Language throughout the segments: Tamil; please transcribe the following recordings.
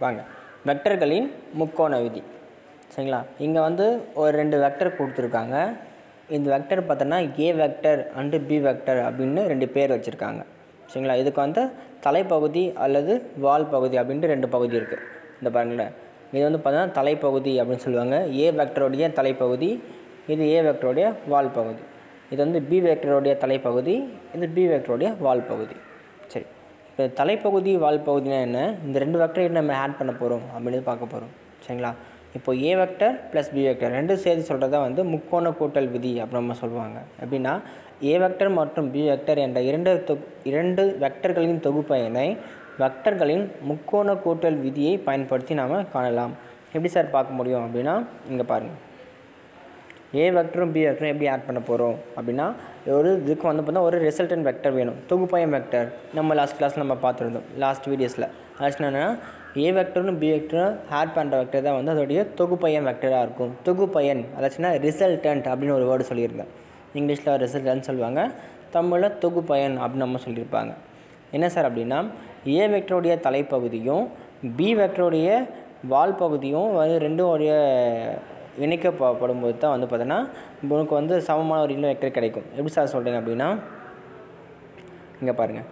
வாங்க வெக்டர்களின் முக்கோண விதி சரிங்களா இங்கே வந்து ஒரு ரெண்டு வெக்டர் கொடுத்துருக்காங்க இந்த வெக்டர் பார்த்தோன்னா A vector and B vector அப்படின்னு ரெண்டு பேர் வச்சுருக்காங்க சரிங்களா இதுக்கு வந்து தலைப்பகுதி அல்லது வால் பகுதி அப்படின்ட்டு ரெண்டு பகுதி இருக்குது இந்த பாருங்களேன் இது வந்து பார்த்தீங்கன்னா தலைப்பகுதி அப்படின்னு சொல்லுவாங்க ஏ வெக்டருடைய தலைப்பகுதி இது ஏ வெக்டருடைய வால் பகுதி இது வந்து பி வெக்டருடைய தலைப்பகுதி இது பி வெக்டருடைய வால் பகுதி சரி இப்போ தலைப்பகுதி வால் பகுதினா என்ன இந்த ரெண்டு வெக்டரையும் நம்ம ஆட் பண்ண போகிறோம் அப்படின்னு பார்க்க போகிறோம் சரிங்களா இப்போ A vector plus B vector ரெண்டும் சேர்த்து சொல்கிறதா வந்து முக்கோண கூட்டல் விதி அப்படின்னு நம்ம சொல்லுவாங்க எப்படின்னா ஏ வெக்டர் மற்றும் பி வெக்டர் என்ற இரண்டு தொ இரண்டு வெக்டர்களின் தொகுப்பயனை வெக்டர்களின் முக்கோண கூட்டல் விதியை பயன்படுத்தி நாம் காணலாம் எப்படி சார் பார்க்க முடியும் அப்படின்னா இங்கே பாருங்கள் ஏ வெக்டரும் பி வெக்டரும் எப்படி ஆட் பண்ண போகிறோம் அப்படின்னா ஒரு இதுக்கு வந்து பார்த்தா ஒரு ரிசல்டன் வெக்டர் வேணும் தொகுப்பயம் வெக்டர் நம்ம லாஸ்ட் கிளாஸில் நம்ம பார்த்துருந்தோம் லாஸ்ட் வீடியோஸில் ஆக்சுவலாக என்னென்னா ஏ வெக்டரும் பி வெக்டரும் ஆட் பண்ணுற வெக்டர் தான் வந்து அதோடைய தொகுப்பயன் வெக்டராக இருக்கும் தொகுப்பயன் அதாச்சுன்னா ரிசல்டன்ட் அப்படின்னு ஒரு வேர்டு சொல்லியிருந்தேன் இங்கிலீஷில் ரிசல்டன்ட் சொல்லுவாங்க தமிழில் தொகுப்பயன் அப்படின்னு நம்ம சொல்லியிருப்பாங்க என்ன சார் அப்படின்னா ஏ வெக்டருடைய தலைப்பகுதியும் பி வெக்டருடைய வால் பகுதியும் வந்து ரெண்டும் உடைய இணைக்கப்படும்போது தான் வந்து பார்த்தோன்னா உனக்கு வந்து சமமான ஒரு இன்னும் வெக்டர் கிடைக்கும் எப்படி சார் சொல்கிறீங்க அப்படின்னா இங்கே பாருங்கள்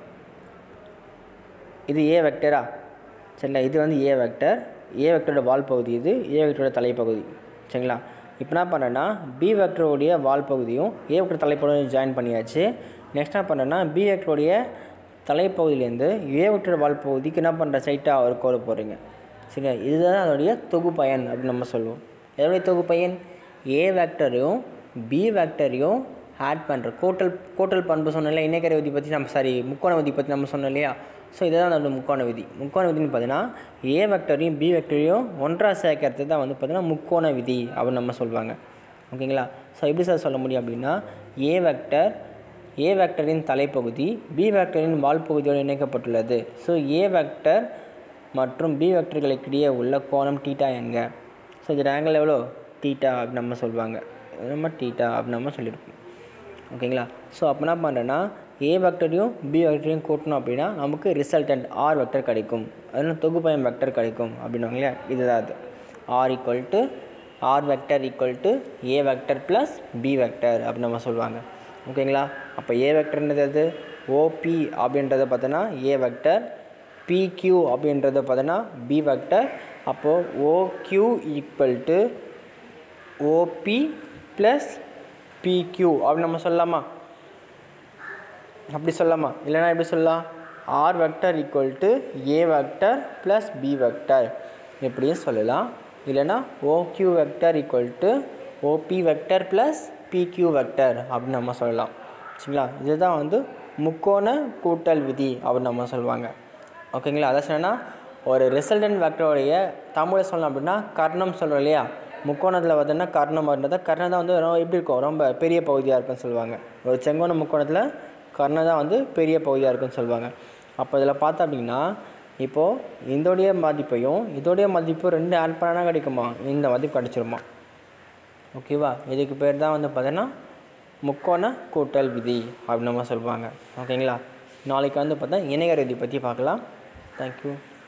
இது ஏ வெக்டரா சரிங்களா இது வந்து ஏ வெக்டர் ஏ வெக்டரோட வால் பகுதி இது ஏ வெக்டரோட தலைப்பகுதி சரிங்களா இப்போ என்ன பண்ணேன்னா பி வெக்டருடைய வால் பகுதியும் ஏ வெக்டர் தலைப்பகுதியும் ஜாயின் பண்ணியாச்சு நெக்ஸ்ட் என்ன பண்ணேன்னா பி வெக்டருடைய தலைப்பகுதியிலேருந்து ஏ வெக்டர் வால் பகுதிக்கு என்ன பண்ணுற சைட்டாக ஒரு கோடு போடுறீங்க சரிங்களா இதுதான் அதோடைய தொகுப்பயன் அப்படின்னு நம்ம சொல்லுவோம் எதோடைய தொகுப்பயன் ஏ வெக்டரையும் பி வெக்டரையும் ஆட் பண்ணுற கோட்டல் கோட்டல் பண்பு சொன்னோம்ல இணைக்கரை விதி பற்றி நம்ம சாரி முக்கோண விதி பற்றி நம்ம சொன்னோம் இல்லையா ஸோ இதுதான் அதோட முக்கோண விதி முக்கோண விதின்னு பார்த்தீங்கன்னா ஏ வெக்டரையும் பி வெக்டரையும் ஒன்றாக சேர்க்கறது தான் வந்து பார்த்தீங்கன்னா முக்கோண விதி அப்படின்னு நம்ம சொல்லுவாங்க ஓகேங்களா ஸோ எப்படி சார் சொல்ல முடியும் அப்படின்னா ஏ வெக்டர் ஏ வெக்டரின் தலைப்பகுதி பி வெக்டரின் வால் பகுதியோடு இணைக்கப்பட்டுள்ளது ஸோ ஏ வெக்டர் மற்றும் பி வெக்டர்களுக்கிடையே உள்ள கோணம் டீட்டா என்க ஸோ இது ஆங்கிள் எவ்வளோ டீட்டா அப்படின்னு நம்ம சொல்லுவாங்க நம்ம டீட்டா அப்படின்னு நம்ம சொல்லியிருக்கோம் ஓகேங்களா ஸோ அப்போ என்ன பண்ணுறேன்னா ஏ வெக்டரையும் பி வெக்டரையும் கூட்டணும் அப்படின்னா நமக்கு ரிசல்டன்ட் ஆர் வெக்டர் கிடைக்கும் அதில் தொகுப்பயம் வெக்டர் கிடைக்கும் அப்படின்னுவாங்க இல்லையா இதுதான் அது R equal to R vector equal to A vector plus B vector அப்படின்னு நம்ம சொல்லுவாங்க ஓகேங்களா அப்போ ஏ வெக்டர்ன்றது அது ஓபி அப்படின்றத பார்த்தோன்னா ஏ வெக்டர் பிக்யூ அப்படின்றத பார்த்தோன்னா பி வெக்டர் அப்போது OQ equal to OP plus PQ அப்படின்னு நம்ம சொல்லலாமா அப்படி சொல்லலாமா இல்லைனா எப்படி சொல்லலாம் R vector equal to A vector plus B vector இப்படியும் சொல்லலாம் இல்லைனா OQ vector equal to OP vector plus PQ vector அப்படின்னு நம்ம சொல்லலாம் சரிங்களா இதுதான் வந்து முக்கோண கூட்டல் விதி அப்படின்னு நம்ம சொல்லுவாங்க ஓகேங்களா அதான் சொன்னா ஒரு ரிசல்டன்ட் வெக்டருடைய தமிழை சொல்லணும் அப்படின்னா கர்ணம் சொல்கிறோம் இல்லையா முக்கோணத்தில் பார்த்தோன்னா கர்ணம் அப்படின்றத கர்ணம் தான் வந்து ரொம்ப எப்படி இருக்கும் ரொம்ப பெரிய பகுதியாக இருக்குன்னு சொல்லுவாங்க ஒரு செங்கோண முக்கோணத்தில் கர்ணம் தான் வந்து பெரிய பகுதியாக இருக்குன்னு சொல்லுவாங்க அப்போ இதில் பார்த்தோம் அப்படின்னா இப்போது இதோடைய மதிப்பையும் இதோடைய மதிப்பும் ரெண்டு ஆட் பண்ணால் கிடைக்குமா இந்த மதிப்பு கிடச்சிருமா ஓகேவா இதுக்கு பேர் தான் வந்து பார்த்தீங்கன்னா முக்கோண கூட்டல் விதி அப்படின்னு நம்ம சொல்லுவாங்க ஓகேங்களா நாளைக்கு வந்து பார்த்தா இணையர் விதி பற்றி பார்க்கலாம் தேங்க்யூ